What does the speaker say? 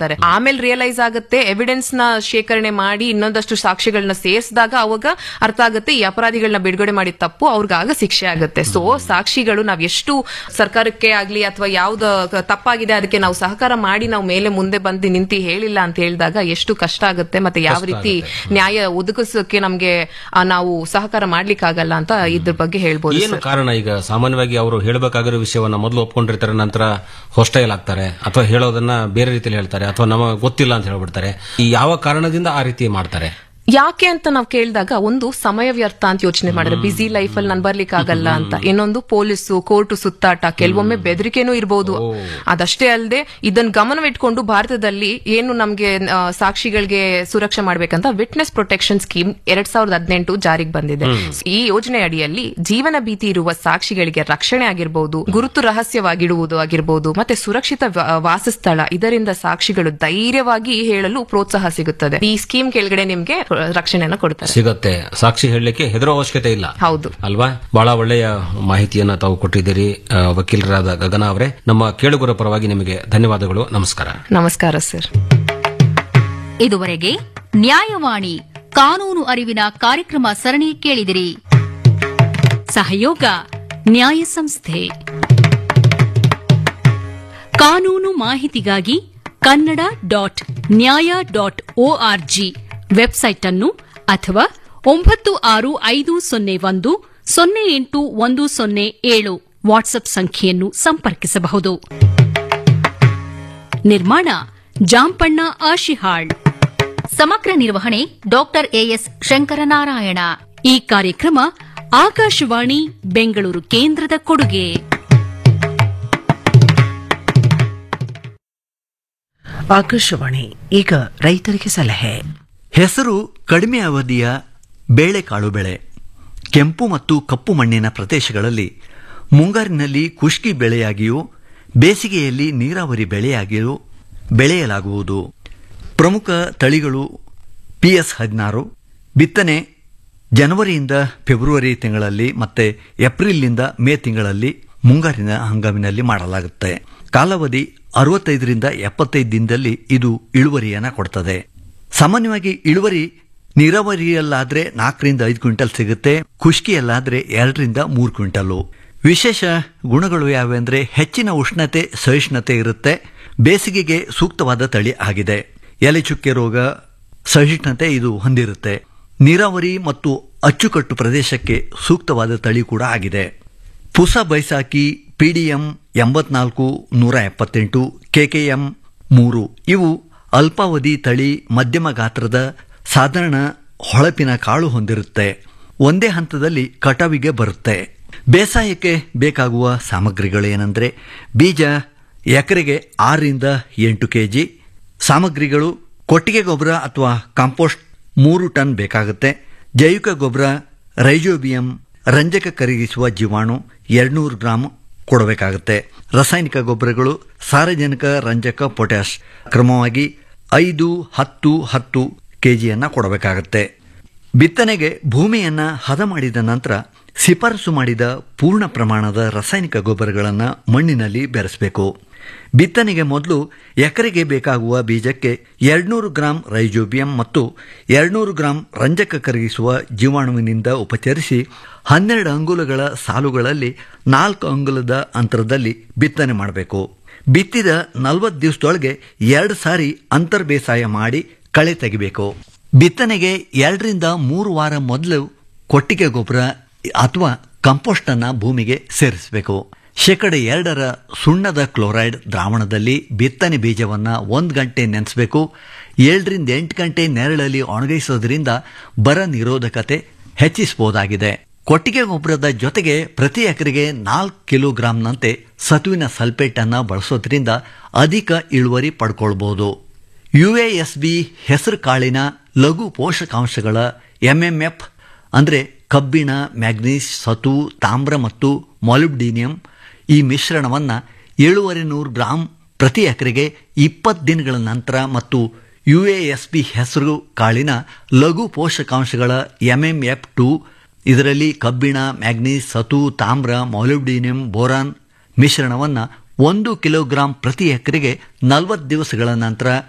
ಮಾಡ್ತಾರೆ ಆಮೇಲೆ ರಿಯಲೈಸ್ ಆಗುತ್ತೆ ಎವಿಡೆನ್ಸ್ ನ ಶೇಖರಣೆ ಮಾಡಿ ಇನ್ನೊಂದಷ್ಟು ಸಾಕ್ಷಿಗಳನ್ನ ಸೇರಿಸಿದಾಗ ಅವಾಗ ಅರ್ಥ ಆಗುತ್ತೆ ಈ ಅಪರಾಧಿಗಳನ್ನ ಬಿಡುಗಡೆ ಮಾಡಿದ ತಪ್ಪು ಅವ್ರಿಗಾಗ ಶಿಕ್ಷೆ ಆಗುತ್ತೆ ಸೊ ಸಾಕ್ಷಿಗಳು ನಾವ್ ಎಷ್ಟು ಸರ್ಕಾರಕ್ಕೆ ಆಗ್ಲಿ ಅಥವಾ ಯಾವ್ದು ತಪ್ಪಾಗಿದೆ ಅದಕ್ಕೆ ನಾವು ಸಹಕಾರ ಮಾಡಿ ನಾವು ಮೇಲೆ ಮುಂದೆ ಬಂದು ನಿಂತು ಹೇಳಿಲ್ಲ ಅಂತ ಹೇಳಿದಾಗ ಎಷ್ಟು ಕಷ್ಟ ಆಗುತ್ತೆ ಮತ್ತೆ ಯಾವ ರೀತಿ ನ್ಯಾಯ ಒದಗಿಸೋಕೆ ನಮ್ಗೆ ಆ, ನಾವು ಸಹಕಾರ ಮಾಡ್ಲಿಕ್ಕಾಗಲ್ಲ ಅಂತ ಇದ್ರ ಬಗ್ಗೆ ಹೇಳ್ಬೋದು ಏನು ಕಾರಣ ಈಗ ಸಾಮಾನ್ಯವಾಗಿ ಅವರು ಹೇಳಬೇಕಾಗಿರೋ ವಿಷಯವನ್ನ ಮೊದಲು ಒಪ್ಕೊಂಡಿರ್ತಾರೆ ನಂತರ ಹೊಸ್ಟೈಲ್ ಆಗ್ತಾರೆ ಅಥವಾ ಹೇಳೋದನ್ನ ಬೇರೆ ರೀತಿಯಲ್ಲಿ ಹೇಳ್ತಾರೆ ಅಥವಾ ನಮಗೆ ಗೊತ್ತಿಲ್ಲ ಅಂತ ಹೇಳ್ಬಿಡ್ತಾರೆ ಈ ಯಾವ ಕಾರಣದಿಂದ ಆ ರೀತಿ ಮಾಡ್ತಾರೆ ಯಾಕೆ ಅಂತ ನಾವು ಕೇಳಿದಾಗ ಒಂದು ಸಮಯ ವ್ಯರ್ಥ ಅಂತ ಯೋಚನೆ ಮಾಡಿದ್ರೆ ಬಿಸಿ ಲೈಫ್ ಅಲ್ಲಿ ನಾನು ಬರ್ಲಿಕ್ಕೆ ಆಗಲ್ಲ ಅಂತ ಇನ್ನೊಂದು ಪೊಲೀಸು ಕೋರ್ಟು ಸುತ್ತಾಟ ಕೆಲವೊಮ್ಮೆ ಬೆದರಿಕೆನೂ ಇರಬಹುದು ಅದಷ್ಟೇ ಅಲ್ಲದೆ ಇದನ್ನ ಗಮನವಿಟ್ಕೊಂಡು ಭಾರತದಲ್ಲಿ ಏನು ನಮ್ಗೆ ಆ, ಸಾಕ್ಷಿಗಳಿಗೆ ಸುರಕ್ಷೆ ಮಾಡ್ಬೇಕಂತ ವಿಟ್ನೆಸ್ ಪ್ರೊಟೆಕ್ಷನ್ ಸ್ಕೀಮ್ ಎರಡ್ ಸಾವಿರದ ಹದಿನೆಂಟು ಜಾರಿಗೆ ಬಂದಿದೆ ಈ ಯೋಜನೆ ಅಡಿಯಲ್ಲಿ ಜೀವನ ಭೀತಿ ಇರುವ ಸಾಕ್ಷಿಗಳಿಗೆ ರಕ್ಷಣೆ ಆಗಿರಬಹುದು ಗುರುತು ರಹಸ್ಯವಾಗಿಡುವುದು ಆಗಿರಬಹುದು ಮತ್ತೆ ಸುರಕ್ಷಿತ ವ- ವಾಸಸ್ಥಳ ಇದರಿಂದ ಸಾಕ್ಷಿಗಳು ಧೈರ್ಯವಾಗಿ ಹೇಳಲು ಪ್ರೋತ್ಸಾಹ ಸಿಗುತ್ತದೆ ಈ ಸ್ಕೀಮ್ ಕೆಳಗಡೆ ನಿಮ್ಗೆ ರಕ್ಷಣೆಯನ್ನ ಕೊಡ್ತಾರೆ ಸಿಗತ್ತೆ ಸಾಕ್ಷಿ ಹೇಳಲಿಕ್ಕೆ ಹೆದರೋ ಅವಶ್ಯಕತೆ ಇಲ್ಲ ಹೌದು ಅಲ್ವಾ ಬಹಳ ಒಳ್ಳೆಯ ಮಾಹಿತಿಯನ್ನ ತಾವು ಕೊಟ್ಟಿದ್ದೀರಿ ಆ, ವಕೀಲರಾದ ಗಗನ ಅವರೇ ನಮ್ಮ ಕೇಳುಗರ ಪರವಾಗಿ ನಿಮಗೆ ಧನ್ಯವಾದಗಳು ನಮಸ್ಕಾರ ನಮಸ್ಕಾರ ಸರ್ ಇದುವರೆಗೆ ನ್ಯಾಯವಾಣಿ ಕಾನೂನು ಅರಿವಿನ ಕಾರ್ಯಕ್ರಮ ಸರಣಿ ಕೇಳಿದಿರಿ ಸಹಯೋಗ ನ್ಯಾಯ ಸಂಸ್ಥೆ ಕಾನೂನು ಮಾಹಿತಿಗಾಗಿ Kannada dot Nyaya dot org website ಅನ್ನು ಅಥವಾ ಒಂಬತ್ತು ಆರು ಐದು ಸೊನ್ನೆ ಒಂದು ಸೊನ್ನೆ ಎಂಟು ಒಂದು ಸೊನ್ನೆ ಏಳು ವಾಟ್ಸ್ಆಪ್ ಸಂಖ್ಯೆಯನ್ನು ಸಂಪರ್ಕಿಸಬಹುದು ನಿರ್ಮಾಣ ಜಾಂಪಣ್ಣ ಆಶಿಹಾಳ್ ಸಮಗ್ರ ನಿರ್ವಹಣೆ ಡಾಕ್ಟರ್ ಎಎಸ್ ಶಂಕರನಾರಾಯಣ ಈ ಕಾರ್ಯಕ್ರಮ ಆಕಾಶವಾಣಿ ಬೆಂಗಳೂರು ಕೇಂದ್ರದ ಕೊಡುಗೆ ಆಕಾಶವಾಣಿ ಈಗ ರೈತರಿಗೆ ಸಲಹೆ ಹೆಸರು ಕಡಿಮೆ ಅವಧಿಯ ಬೇಳೆಕಾಳು ಬೆಳೆ ಕೆಂಪು ಮತ್ತು ಕಪ್ಪು ಮಣ್ಣಿನ ಪ್ರದೇಶಗಳಲ್ಲಿ ಮುಂಗಾರಿನಲ್ಲಿ ಕುಷ್ಕಿ ಬೆಳೆಯಾಗಿಯೂ ಬೇಸಿಗೆಯಲ್ಲಿ ನೀರಾವರಿ ಬೆಳೆಯಾಗಿಯೂ ಬೆಳೆಯಲಾಗುವುದು ಪ್ರಮುಖ ತಳಿಗಳು ಪಿಎಸ್ ಹದಿನಾರು ಬಿತ್ತನೆ ಜನವರಿಯಿಂದ ಫೆಬ್ರವರಿ ತಿಂಗಳಲ್ಲಿ ಮತ್ತೆ ಏಪ್ರಿಲ್ನಿಂದ ಮೇ ತಿಂಗಳಲ್ಲಿ ಮುಂಗಾರಿನ ಹಂಗಾಮಿನಲ್ಲಿ ಮಾಡಲಾಗುತ್ತೆ ಕಾಲಾವಧಿ ಅರವತ್ತೈದರಿಂದ ಎಪ್ಪತ್ತೈದು ದಿನದಲ್ಲಿ ಇದು ಇಳುವರಿಯನ್ನು ಕೊಡ್ತದೆ ಸಾಮಾನ್ಯವಾಗಿ ಇಳುವರಿ ನೀರಾವರಿಯಲ್ಲಾದ್ರೆ ನಾಲ್ಕರಿಂದ ಐದು ಕ್ವಿಂಟಲ್ ಸಿಗುತ್ತೆ ಖುಷ್ಕಿಯಲ್ಲಾದ್ರೆ ಎರಡರಿಂದ ಮೂರು ಕ್ವಿಂಟಲ್ಲು ವಿಶೇಷ ಗುಣಗಳು ಯಾವೆ ಅಂದರೆ ಹೆಚ್ಚಿನ ಉಷ್ಣತೆ ಸಹಿಷ್ಣುತೆ ಇರುತ್ತೆ ಬೇಸಿಗೆಗೆ ಸೂಕ್ತವಾದ ತಳಿ ಆಗಿದೆ ಎಲೆ ಚುಕ್ಕೆ ರೋಗ ಸಹಿಷ್ಣುತೆ ಇದು ಹೊಂದಿರುತ್ತೆ ನೀರಾವರಿ ಮತ್ತು ಅಚ್ಚುಕಟ್ಟು ಪ್ರದೇಶಕ್ಕೆ ಸೂಕ್ತವಾದ ತಳಿ ಕೂಡ ಆಗಿದೆ ಪುಸ ಬೈಸಾಕಿ ಪಿಡಿಎಂ ಎಂಬತ್ನಾಲ್ಕು ನೂರ ಎಪ್ಪತ್ತೆಂಟು ಕೆಕೆಎಂ ಮೂರು ಇವು ಅಲ್ಪಾವಧಿ ತಳಿ ಮಧ್ಯಮ ಗಾತ್ರದ ಸಾಧಾರಣ ಹೊಳಪಿನ ಕಾಳು ಹೊಂದಿರುತ್ತೆ ಒಂದೇ ಹಂತದಲ್ಲಿ ಕಟಾವಿಗೆ ಬರುತ್ತೆ ಬೇಸಾಯಕ್ಕೆ ಬೇಕಾಗುವ ಸಾಮಗ್ರಿಗಳೇನೆಂದರೆ ಬೀಜ ಎಕರೆಗೆ ಆರರಿಂದ ಎಂಟು ಕೆಜಿ ಸಾಮಗ್ರಿಗಳು ಕೊಟ್ಟಿಗೆ ಗೊಬ್ಬರ ಅಥವಾ ಕಾಂಪೋಸ್ಟ್ ಮೂರು ಟನ್ ಬೇಕಾಗುತ್ತೆ ಜೈವಿಕ ಗೊಬ್ಬರ ರೈಜೋಬಿಯಂ ರಂಜಕ ಕರಗಿಸುವ ಜೀವಾಣು ಎರಡ್ನೂರು ಗ್ರಾಂ ಕೊಡಬೇಕಾಗುತ್ತೆ ರಾಸಾಯನಿಕ ಗೊಬ್ಬರಗಳು ಸಾರಜನಕ ರಂಜಕ ಪೊಟ್ಯಾಶ್ ಕ್ರಮವಾಗಿ ಐದು ಹತ್ತು ಹತ್ತು ಕೆಜಿಯನ್ನ ಕೊಡಬೇಕಾಗುತ್ತೆ ಬಿತ್ತನೆಗೆ ಭೂಮಿಯನ್ನ ಹದ ಮಾಡಿದ ನಂತರ ಶಿಫಾರಸು ಮಾಡಿದ ಪೂರ್ಣ ಪ್ರಮಾಣದ ರಾಸಾಯನಿಕ ಗೊಬ್ಬರಗಳನ್ನು ಮಣ್ಣಿನಲ್ಲಿ ಬೆರೆಸಬೇಕು ಬಿತ್ತನೆಗೆ ಮೊದಲು ಎಕರೆಗೆ ಬೇಕಾಗುವ ಬೀಜಕ್ಕೆ ಎರಡ್ನೂರು ಗ್ರಾಂ ರೈಜೋಬಿಯಂ ಮತ್ತು ಎರಡ್ನೂರು ಗ್ರಾಂ ರಂಜಕ ಕರಗಿಸುವ ಜೀವಾಣುವಿನಿಂದ ಉಪಚರಿಸಿ ಹನ್ನೆರಡು ಅಂಗುಲಗಳ ಸಾಲುಗಳಲ್ಲಿ ನಾಲ್ಕು ಅಂಗುಲದ ಅಂತರದಲ್ಲಿ ಬಿತ್ತನೆ ಮಾಡಬೇಕು ಬಿತ್ತಿದ ನಲವತ್ತು ದಿವಸದೊಳಗೆ ಎರಡು ಸಾರಿ ಅಂತರ್ ಬೇಸಾಯ ಮಾಡಿ ಕಳೆ ತೆಗಿಬೇಕು ಬಿತ್ತನೆಗೆ ಎರಡರಿಂದ ಮೂರು ವಾರ ಮೊದಲು ಕೊಟ್ಟಿಗೆ ಗೊಬ್ಬರ ಅಥವಾ ಕಂಪೋಸ್ಟ್ ಅನ್ನ ಭೂಮಿಗೆ ಸೇರಿಸಬೇಕು ಶೇಕಡ ಎರಡರ ಸುಣ್ಣದ ಕ್ಲೋರೈಡ್ ದ್ರಾವಣದಲ್ಲಿ ಬಿತ್ತನೆ ಬೀಜವನ್ನ ಒಂದು ಗಂಟೆ ನೆನೆಸಬೇಕು ಏಳರಿಂದ ಎಂಟು ಗಂಟೆ ನೆರಳಲ್ಲಿ ಒಣಗಿಸೋದ್ರಿಂದ ಬರ ನಿರೋಧಕತೆ ಹೆಚ್ಚಿಸಬಹುದಾಗಿದೆ ಕೊಟ್ಟಿಗೆ ಗೊಬ್ಬರದ ಜೊತೆಗೆ ಪ್ರತಿ ಎಕರೆಗೆ ನಾಲ್ಕು ಕಿಲೋಗ್ರಾಂನಂತೆ ಸತುವಿನ ಸಲ್ಫೇಟ್ ಅನ್ನ ಬಳಸೋದ್ರಿಂದ ಅಧಿಕ ಇಳುವರಿ ಪಡ್ಕೊಳ್ಬಹುದು ಯುಎಎಸ್ಬಿ ಹೆಸರು ಕಾಳಿನ ಲಘು ಪೋಷಕಾಂಶಗಳ ಎಂಎಂಎಫ್ ಅಂದರೆ ಕಬ್ಬಿಣ ಮ್ಯಾಗ್ನೀಸ್ ಸತು ತಾಮ್ರ ಮತ್ತು ಮಾಲಿಬ್ಡಿನಿಯಂ ಈ ಮಿಶ್ರಣವನ್ನು ಏಳೂವರೆ ನೂರು ಗ್ರಾಂ ಪ್ರತಿ ಎಕರೆಗೆ ಇಪ್ಪತ್ತು ದಿನಗಳ ನಂತರ ಮತ್ತು ಯುಎಎಸ್ಪಿ ಹೆಸರು ಕಾಳಿನ ಲಘು ಪೋಷಕಾಂಶಗಳ ಎಂಎಂಎಫ್ ಟು ಇದರಲ್ಲಿ ಕಬ್ಬಿಣ ಮ್ಯಾಗ್ನೀಸ್ ಸತು ತಾಮ್ರ ಮಾಲಿಬ್ಡಿನಿಯಂ ಬೋರಾನ್ ಮಿಶ್ರಣವನ್ನು ಒಂದು ಕಿಲೋಗ್ರಾಂ ಪ್ರತಿ ಎಕರೆಗೆ ನಲವತ್ತು ದಿವಸಗಳ ನಂತರ